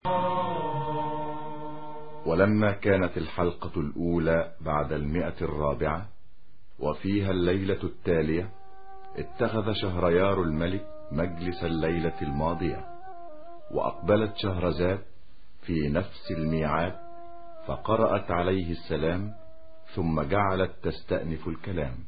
ولما كانت الحلقة الأولى بعد المئة الرابعة وفيها الليلة التالية اتخذ شهريار الملك مجلس الليلة الماضية وأقبلت شهرزاد في نفس الميعاد فقرأت عليه السلام ثم جعلت تستأنف الكلام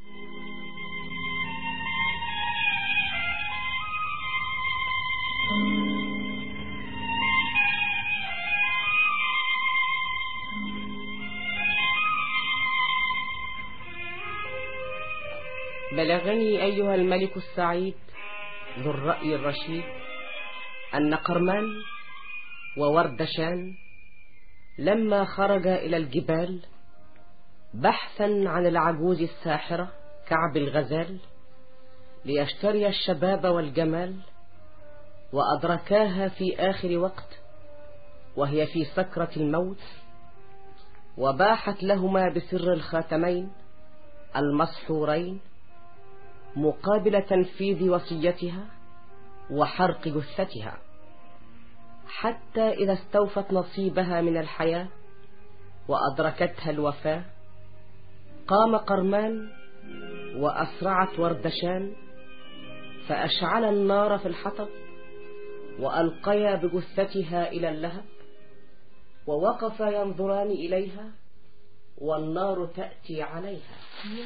بلغني أيها الملك السعيد ذو الرأي الرشيد أن قرمان ووردشان لما خرج إلى الجبال بحثا عن العجوز الساحرة كعب الغزال ليشتري الشباب والجمال وأدركاها في آخر وقت وهي في سكرة الموت وباحت لهما بسر الخاتمين المسحورين مقابل تنفيذ وصيتها وحرق جثتها حتى إذا استوفت نصيبها من الحياة وأدركتها الوفاة قام قرمان وأسرعت وردشان فأشعل النار في الحطب وألقيا بجثتها إلى اللهب ووقفا ينظران إليها والنار تأتي عليها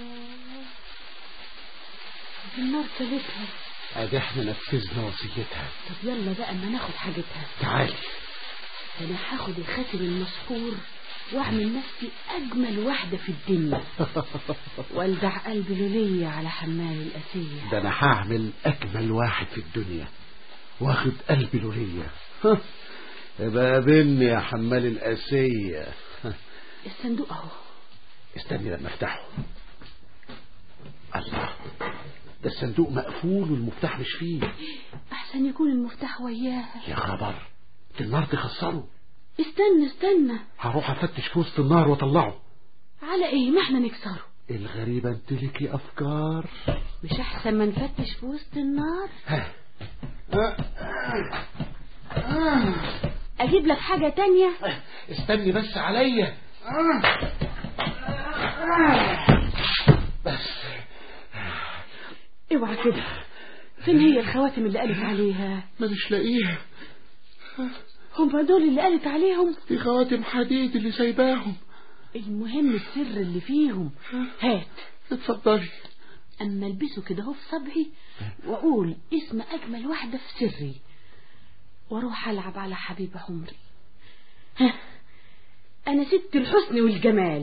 النار كلتها ادي احنا نفذنا وصيتها طب يلا بقى اما ناخد حاجتها تعالي انا هاخد الخاتم المسحور واعمل نفسي اجمل واحدة في الدنيا والدع قلبي لولية على حمال الاسية ده انا هعمل اجمل واحد في الدنيا واخد قلبي لولية يبقى قابلني يا حمال الاسية الصندوق اهو استني لما افتحه الله ده الصندوق مقفول والمفتاح مش فيه احسن يكون المفتاح وياها يا خبر دي النار تخسره استنى استنى هروح افتش في وسط النار واطلعه على ايه ما احنا نكسره الغريبة انت ليكي افكار مش احسن ما نفتش في وسط النار ها. اجيب لك حاجة تانية استني بس عليا بس اوعى كده فين هي الخواتم اللي قالت عليها ما مش لاقيها هم دول اللي قالت عليهم دي خواتم حديد اللي سايباهم المهم السر اللي فيهم هات اتفضلي اما البسه كده اهو في صبعي واقول اسم اجمل واحدة في سري واروح العب على حبيب عمري ها انا ست الحسن والجمال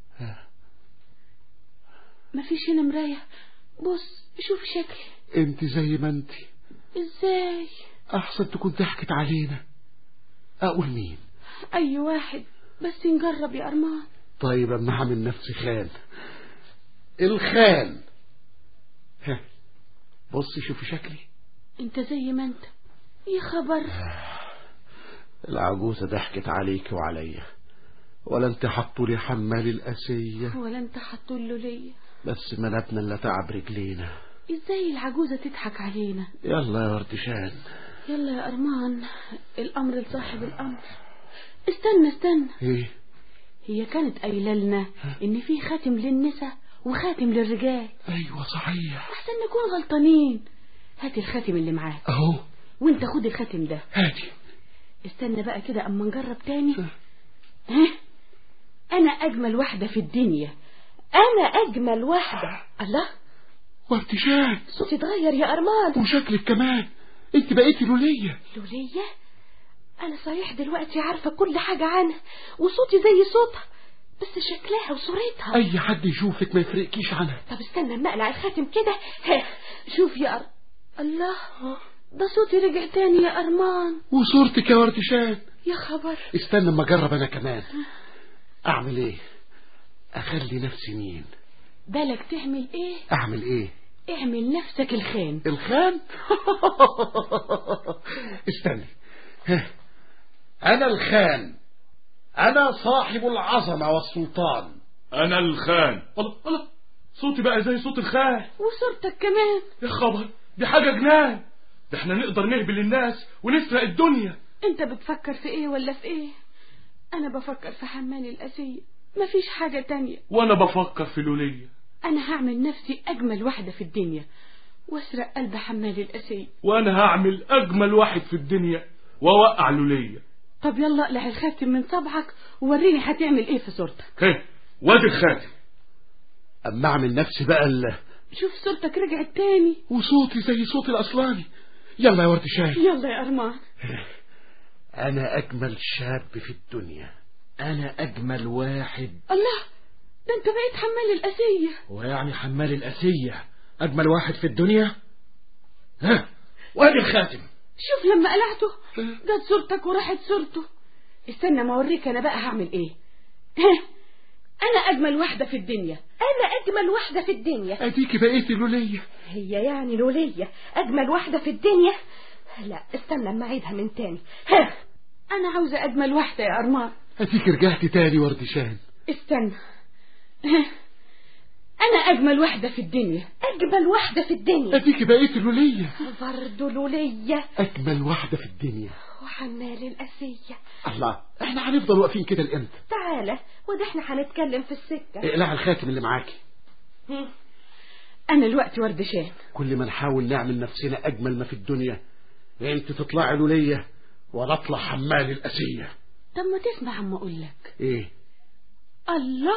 مفيش هنا مراية بص شوف شكلي انت زي ما انت ازاي احسن تكون ضحكت علينا اقول مين اي واحد بس نجرب يا ارمان طيب اما هعمل نفسي خان الخان ها بصي شوفي شكلي انت زي ما انت يا خبر العجوزة ضحكت عليك وعليا ولا انت حطوا لي حمال الأسية ولا انت حطوله ليا بس ملتنا اللي تعب رجلينا ازاي العجوزة تضحك علينا يلا يا وردشان يلا يا ارمان الامر لصاحب الامر استنى استنى ايه هي كانت قايله لنا ان في خاتم للنساء وخاتم للرجال ايوه صحيح احسن نكون غلطانين هات الخاتم اللي معاك اهو وانت خد الخاتم ده هاتي استنى بقى كده اما نجرب تاني ها انا اجمل واحدة في الدنيا انا اجمل واحدة الله وردشان صوتي اتغير يا ارمان وشكلك كمان انت بقيتي لولية لولية انا صحيح دلوقتي عارفة كل حاجة عنها وصوتي زي صوتها بس شكلها وصورتها اي حد يشوفك ما يفرقكيش عنها طب استنى اما اقلع الخاتم كده ها، شوف يا أر... الله ده صوتي رجع تاني يا ارمان وصورتك يا وردشان يا خبر استنى اما اجرب انا كمان اعمل ايه اخلي نفسي مين بالك تعمل ايه اعمل ايه اعمل نفسك الخان الخان استني ها. انا الخان انا صاحب العظمة والسلطان انا الخان الله الله صوتي بقى زي صوت الخان وصورتك كمان يا خبر دي حاجة جنان ده احنا نقدر نهبل الناس ونسرق الدنيا انت بتفكر في ايه ولا في ايه انا بفكر في حمال الاسية مفيش حاجة تانية وانا بفكر في لولية انا هعمل نفسي اجمل واحدة في الدنيا واسرق قلب حمال الاسية وانا هعمل اجمل واحد في الدنيا واوقع لولية طب يلا اقلع الخاتم من صبعك ووريني هتعمل ايه في صورتك هه وادي الخاتم اما اعمل نفسي بقى ال... شوف صورتك رجعت تاني وصوتي زي صوت الاصلاني يلا يا ورد شاي يلا يا ارمان انا اجمل شاب في الدنيا انا اجمل واحد الله ده انت بقيت حمال الاسية ويعني حمال الاسية اجمل واحد في الدنيا ها وادي الخاتم شوف لما قلعته جت صورتك وراحت صورته استنى ما اوريك انا بقى هعمل ايه انا اجمل واحدة في الدنيا أنا أجمل واحدة في الدنيا اديكي بقيتي لولية هي يعني لولية أجمل واحدة في الدنيا لا استنى اما أعيدها من تاني ها انا عاوزة اجمل واحدة يا ارمان اديكي رجعتي تاني ورد شاي استنى انا اجمل واحدة في الدنيا أجمل واحدة في الدنيا اديكي بقيتي لولية برضه لولية اجمل واحدة في الدنيا وحمال الأسية الله احنا هنفضل واقفين كده لامتى تعالى وده احنا هنتكلم في السكة اقلع الخاتم اللي معاكي انا الوقت وردشان كل ما نحاول نعمل نفسنا اجمل ما في الدنيا انت تطلعي لولية ولا اطلع حمال الاسية طب ما تسمع عم اقول لك ايه الله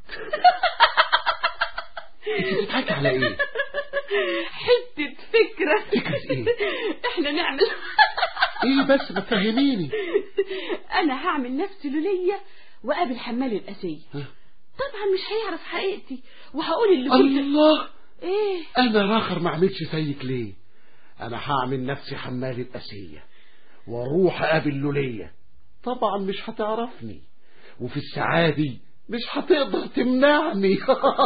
انت بتضحكي على ايه حتة فكرة فكرة ايه احنا نعمل ايه بس ما تفهميني انا هعمل نفسي لولية وقابل حمال الاسية ها؟ طبعا مش هيعرف حقيقتي وهقول اللي كنت الله ايه انا راخر ما اعملش زيك ليه انا هعمل نفسي حمال الاسية واروح اقابل لولية طبعا مش هتعرفني وفي الساعة دي مش هتقدر تمنعني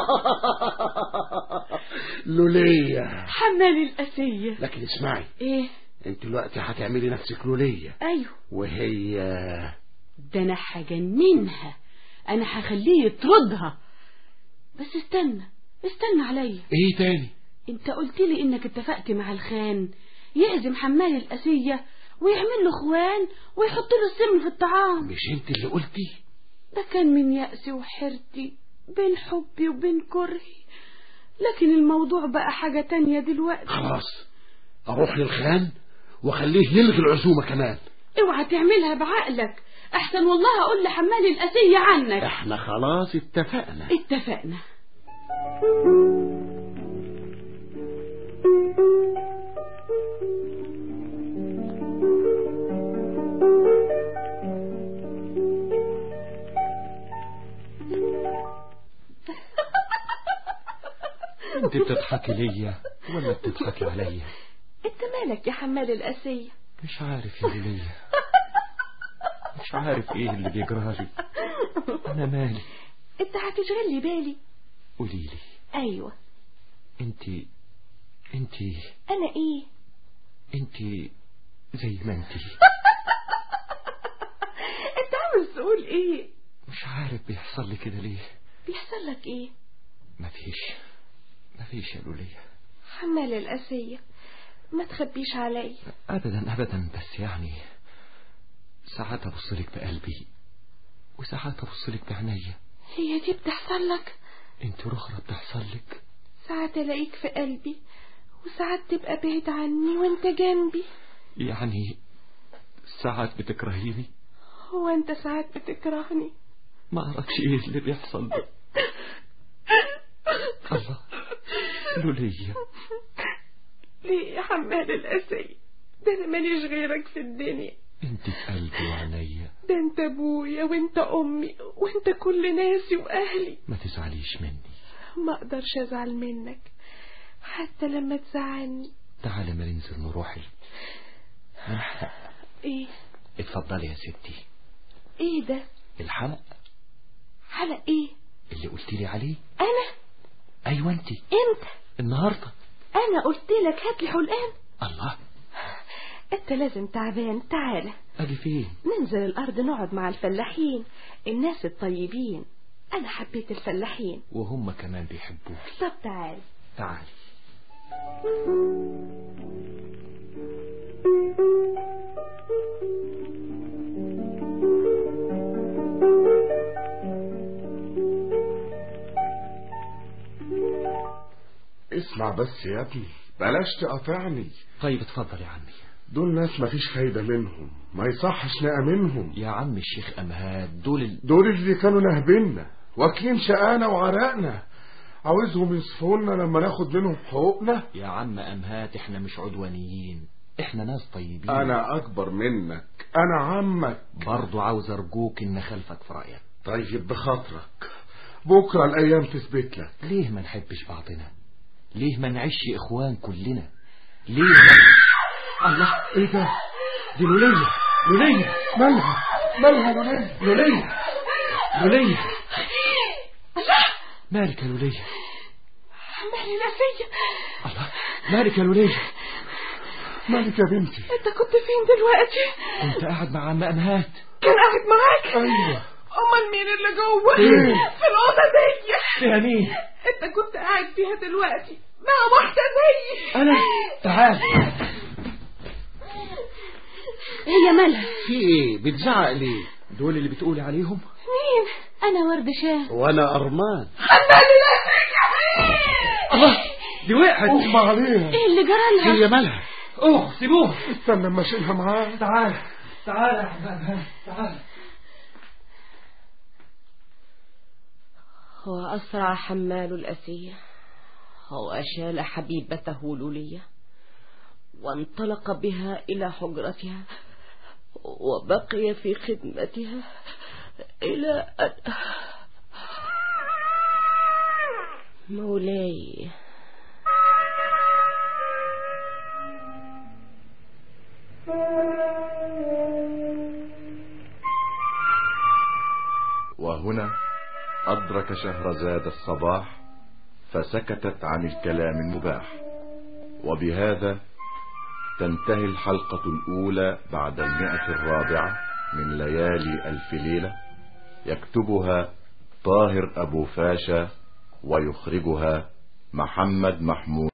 لولية حمال الاسية لكن اسمعي ايه انت دلوقتي هتعملي نفسك لولية ايوه وهي ده انا هجننها انا هخليه يطردها بس استنى استنى عليا ايه تاني انت قلت لي انك اتفقت مع الخان يعزم حمال الاسية ويعمل له اخوان ويحط له السم في الطعام مش انت اللي قلتي ده كان من يأسي وحيرتي بين حبي وبين كرهي لكن الموضوع بقى حاجة تانية دلوقتي خلاص اروح للخان واخليه يلغي العزومة كمان اوعى تعملها بعقلك احسن والله اقول لحمال الاسية عنك احنا خلاص اتفقنا اتفقنا انت بتضحكي ليا ولا بتضحكي عليا انت مالك يا حمال الأسية مش عارف يا ليا مش عارف ايه اللي بيجرالي انا مالي انت هتشغل لي بالي قوليلي ايوه انت انت انا ايه انت زي ما انت انت عاوز تقول ايه مش عارف بيحصل لي كده ليه بيحصل لك ايه مفيش مفيش يا لوليا حمال الأسية ما تخبيش علي ابدا ابدا بس يعني ساعات ابص لك بقلبي وساعات ابص لك بعينيا هي دي بتحصل لك انت رخرة بتحصل لك ساعات الاقيك في قلبي وساعات تبقى بعيد عني وانت جنبي يعني ساعات بتكرهيني هو انت ساعات بتكرهني ما اعرفش ايه اللي بيحصل ده الله لوليا ليه يا حمال الأسية ده انا ماليش غيرك في الدنيا انت في قلبي وعينيا ده انت ابويا وانت امي وانت كل ناسي واهلي ما تزعليش مني ما اقدرش ازعل منك حتى لما تزعلني تعالي ما ننزل نروح ال- نلحق ايه اتفضلي يا ستي ايه ده الحلق حلق ايه اللي قلت لي عليه انا ايوه انت امتى النهارده انا قلت لك هات لي حلقان الله انت لازم تعبان تعالى اجي فين ننزل الارض نقعد مع الفلاحين الناس الطيبين انا حبيت الفلاحين وهم كمان بيحبوك طب تعالى تعالي اسمع بس يا ابني بلاش تقاطعني طيب اتفضل يا عمي دول ناس مفيش فايدة منهم ما يصحش نأمنهم يا عم الشيخ أمهات دول ال... دول اللي كانوا نهبنا واكلين شقانا وعرقنا عاوزهم يصفونا لما ناخد منهم حقوقنا يا عم أمهات احنا مش عدوانيين احنا ناس طيبين انا اكبر منك انا عمك برضو عاوز ارجوك ان خلفك في رأيك طيب بخاطرك بكرة الايام تثبت لك ليه ما نحبش بعضنا ليه ما نعيش اخوان كلنا ليه ما... الله ايه ده دي لولية لولية مالها مالها لولية لولية لولية مالك يا لولية مالي الأسية الله مالك يا لولية مالك يا بنتي انت كنت فين دلوقتي انت قاعد مع عم أمهات كان قاعد معاك ايوه امال مين اللي جوه إيه؟ في الاوضه دي فيها مين انت كنت قاعد فيها دلوقتي مع واحده زيي انا تعال هي مالها في ايه بتزعق ليه دول اللي بتقولي عليهم مين انا ورد شاه وانا ارمان الله دي وقعت اغمى عليها ايه اللي جرالها هي مالها اوه سيبوه استنى اما اشيلها معاك تعال تعال يا عم أمهات تعال وأسرع حمال الأسية وأشال حبيبته لولية وانطلق بها إلى حجرتها وبقي في خدمتها إلى أن مولاي وهنا أدرك شهرزاد الصباح فسكتت عن الكلام المباح وبهذا تنتهي الحلقة الأولى بعد المئة الرابعة من ليالي ألف ليلة يكتبها طاهر أبو فاشا ويخرجها محمد محمود